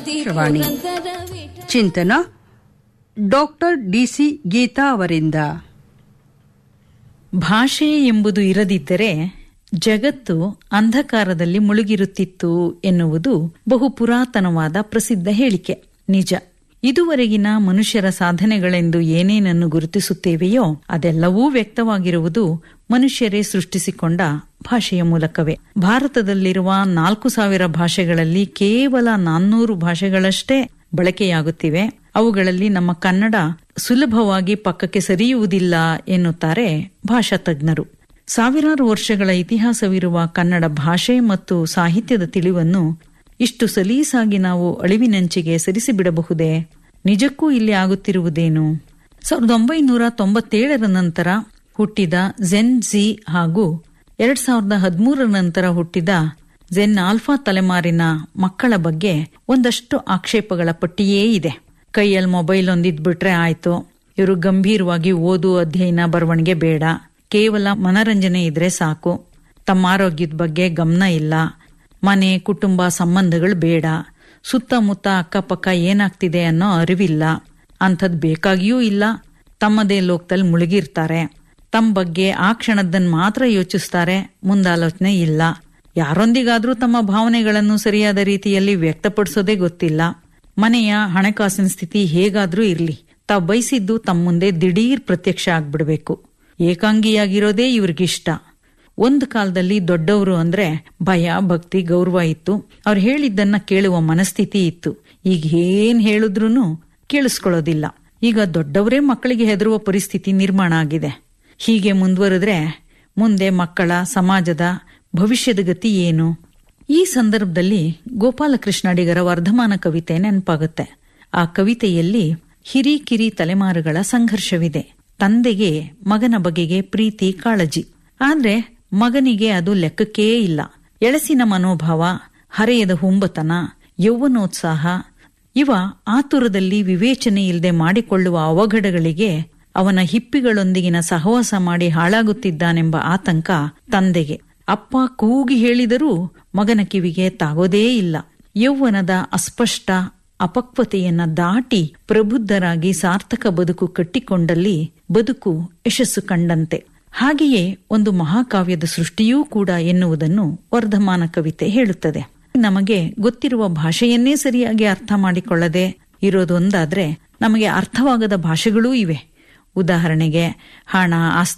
ಶ್ರವಾಣಿ ಚಿಂತನ doctor DC Geetha ಅವರಿಂದ ಭಾಷೆ ಎಂಬುದು ಇರದಿದ್ದರೆ ಜಗತ್ತು ಅಂಧಕಾರದಲ್ಲಿ ಮುಳುಗಿರುತ್ತಿತ್ತು ಎನ್ನುವುದು ಬಹು ಪುರಾತನವಾದ ಪ್ರಸಿದ್ಧ ಹೇಳಿಕೆ ನಿಜ ಇದುವರೆಗಿನ ಮನುಷ್ಯರ ಸಾಧನೆಗಳೆಂದು ಏನೇನನ್ನು ಗುರುತಿಸುತ್ತೇವೆಯೋ ಅದೆಲ್ಲವೂ ವ್ಯಕ್ತವಾಗಿರುವುದು ಮನುಷ್ಯರೇ ಸೃಷ್ಟಿಸಿಕೊಂಡ ಭಾಷೆಯ ಮೂಲಕವೇ ಭಾರತದಲ್ಲಿರುವ ನಾಲ್ಕು ಸಾವಿರ ಭಾಷೆಗಳಲ್ಲಿ ಕೇವಲ ನಾನ್ನೂರು ಭಾಷೆಗಳಷ್ಟೇ ಬಳಕೆಯಾಗುತ್ತಿವೆ ಅವುಗಳಲ್ಲಿ ನಮ್ಮ ಕನ್ನಡ ಸುಲಭವಾಗಿ ಪಕ್ಕಕ್ಕೆ ಸರಿಯುವುದಿಲ್ಲ ಎನ್ನುತ್ತಾರೆ ಭಾಷಾ ತಜ್ಞರು ಸಾವಿರಾರು ವರ್ಷಗಳ ಇತಿಹಾಸವಿರುವ ಕನ್ನಡ ಭಾಷೆ ಮತ್ತು ಸಾಹಿತ್ಯದ ತಿಳಿವನ್ನು ಇಷ್ಟು ಸಲೀಸಾಗಿ ನಾವು ಅಳಿವಿನಂಚಿಗೆ ಸರಿಸಿಬಿಡಬಹುದೇ ನಿಜಕ್ಕೂ ಇಲ್ಲಿ ಆಗುತ್ತಿರುವುದೇನು ಸಾವಿರದ ಒಂಬೈನೂರ ತೊಂಬತ್ತೇಳರ ನಂತರ ಹುಟ್ಟಿದ ಜೆನ್ ಜಿ ಹಾಗೂ ಎರಡ್ ಸಾವಿರದ ಹದಿಮೂರರ ನಂತರ ಹುಟ್ಟಿದ ಜೆನ್ ಆಲ್ಫಾ ತಲೆಮಾರಿನ ಮಕ್ಕಳ ಬಗ್ಗೆ ಒಂದಷ್ಟು ಆಕ್ಷೇಪಗಳ ಪಟ್ಟಿಯೇ ಇದೆ ಕೈಯಲ್ಲಿ ಮೊಬೈಲ್ ಒಂದಿದ್ಬಿಟ್ರೆ ಆಯ್ತು ಇವರು ಗಂಭೀರವಾಗಿ ಓದು ಅಧ್ಯಯನ ಬರವಣಿಗೆ ಬೇಡ ಕೇವಲ ಮನರಂಜನೆ ಇದ್ರೆ ಸಾಕು ತಮ್ಮ ಆರೋಗ್ಯದ ಬಗ್ಗೆ ಗಮನ ಇಲ್ಲ ಮನೆ ಕುಟುಂಬ ಸಂಬಂಧಗಳು ಬೇಡ ಸುತ್ತಮುತ್ತ ಅಕ್ಕಪಕ್ಕ ಏನಾಗ್ತಿದೆ ಅನ್ನೋ ಅರಿವಿಲ್ಲ ಅಂಥದ್ ಬೇಕಾಗಿಯೂ ಇಲ್ಲ ತಮ್ಮದೇ ಲೋಕದಲ್ಲಿ ಮುಳುಗಿರ್ತಾರೆ ತಮ್ಮ ಬಗ್ಗೆ ಆ ಕ್ಷಣದನ್ ಮಾತ್ರ ಯೋಚಿಸ್ತಾರೆ ಮುಂದಾಲೋಚನೆ ಇಲ್ಲ ಯಾರೊಂದಿಗಾದ್ರೂ ತಮ್ಮ ಭಾವನೆಗಳನ್ನು ಸರಿಯಾದ ರೀತಿಯಲ್ಲಿ ವ್ಯಕ್ತಪಡಿಸೋದೇ ಗೊತ್ತಿಲ್ಲ ಮನೆಯ ಹಣಕಾಸಿನ ಸ್ಥಿತಿ ಹೇಗಾದ್ರೂ ಇರ್ಲಿ ತಾವು ಬಯಸಿದ್ದು ತಮ್ಮ ಮುಂದೆ ದಿಢೀರ್ ಪ್ರತ್ಯಕ್ಷ ಆಗ್ಬಿಡ್ಬೇಕು ಏಕಾಂಗಿಯಾಗಿರೋದೇ ಇವ್ರಿಗಿಷ್ಟ ಒಂದು ಕಾಲದಲ್ಲಿ ದೊಡ್ಡವರು ಅಂದ್ರೆ ಭಯ ಭಕ್ತಿ ಗೌರವ ಇತ್ತು ಅವ್ರು ಹೇಳಿದ್ದನ್ನ ಕೇಳುವ ಮನಸ್ಥಿತಿ ಇತ್ತು ಈಗ ಏನ್ ಹೇಳಿದ್ರೂ ಕೇಳಿಸ್ಕೊಳ್ಳೋದಿಲ್ಲ ಈಗ ದೊಡ್ಡವರೇ ಮಕ್ಕಳಿಗೆ ಹೆದರುವ ಪರಿಸ್ಥಿತಿ ನಿರ್ಮಾಣ ಆಗಿದೆ ಹೀಗೆ ಮುಂದುವರೆದ್ರೆ ಮುಂದೆ ಮಕ್ಕಳ ಸಮಾಜದ ಭವಿಷ್ಯದ ಗತಿ ಏನು ಈ ಸಂದರ್ಭದಲ್ಲಿ ಗೋಪಾಲಕೃಷ್ಣ ಅಡಿಗರ ವರ್ಧಮಾನ ಕವಿತೆ ನೆನಪಾಗುತ್ತೆ ಆ ಕವಿತೆಯಲ್ಲಿ ಹಿರಿಕಿರಿ ತಲೆಮಾರುಗಳ ಸಂಘರ್ಷವಿದೆ ತಂದೆಗೆ ಮಗನ ಬಗೆಗೆ ಪ್ರೀತಿ ಕಾಳಜಿ ಆದ್ರೆ ಮಗನಿಗೆ ಅದು ಲೆಕ್ಕಕ್ಕೇ ಇಲ್ಲ ಎಳಸಿನ ಮನೋಭಾವ ಹರೆಯದ ಹುಂಬತನ ಯೌವನೋತ್ಸಾಹ ಇವ ಆತುರದಲ್ಲಿ ವಿವೇಚನೆ ಇಲ್ಲದೆ ಮಾಡಿಕೊಳ್ಳುವ ಅವಘಡಗಳಿಗೆ ಅವನ ಹಿಪ್ಪಿಗಳೊಂದಿಗಿನ ಸಹವಾಸ ಮಾಡಿ ಹಾಳಾಗುತ್ತಿದ್ದಾನೆಂಬ ಆತಂಕ ತಂದೆಗೆ ಅಪ್ಪ ಕೂಗಿ ಹೇಳಿದರೂ ಮಗನ ಕಿವಿಗೆ ತಾಗೋದೇ ಇಲ್ಲ ಯೌವನದ ಅಸ್ಪಷ್ಟ ಅಪಕ್ವತೆಯನ್ನ ದಾಟಿ ಪ್ರಬುದ್ಧರಾಗಿ ಸಾರ್ಥಕ ಬದುಕು ಕಟ್ಟಿಕೊಂಡಲ್ಲಿ ಬದುಕು ಯಶಸ್ಸು ಕಂಡಂತೆ ಹಾಗೆಯೇ ಒಂದು ಮಹಾಕಾವ್ಯದ ಸೃಷ್ಟಿಯೂ ಕೂಡ ಎನ್ನುವುದನ್ನು ವರ್ಧಮಾನ ಕವಿತೆ ಹೇಳುತ್ತದೆ ನಮಗೆ ಗೊತ್ತಿರುವ ಭಾಷೆಯನ್ನೇ ಸರಿಯಾಗಿ ಅರ್ಥ ಮಾಡಿಕೊಳ್ಳದೆ ಇರೋದೊಂದಾದ್ರೆ ನಮಗೆ ಅರ್ಥವಾಗದ ಭಾಷೆಗಳೂ ಇವೆ ಉದಾಹರಣೆಗೆ ಹಣ ಆಸ್ತಿ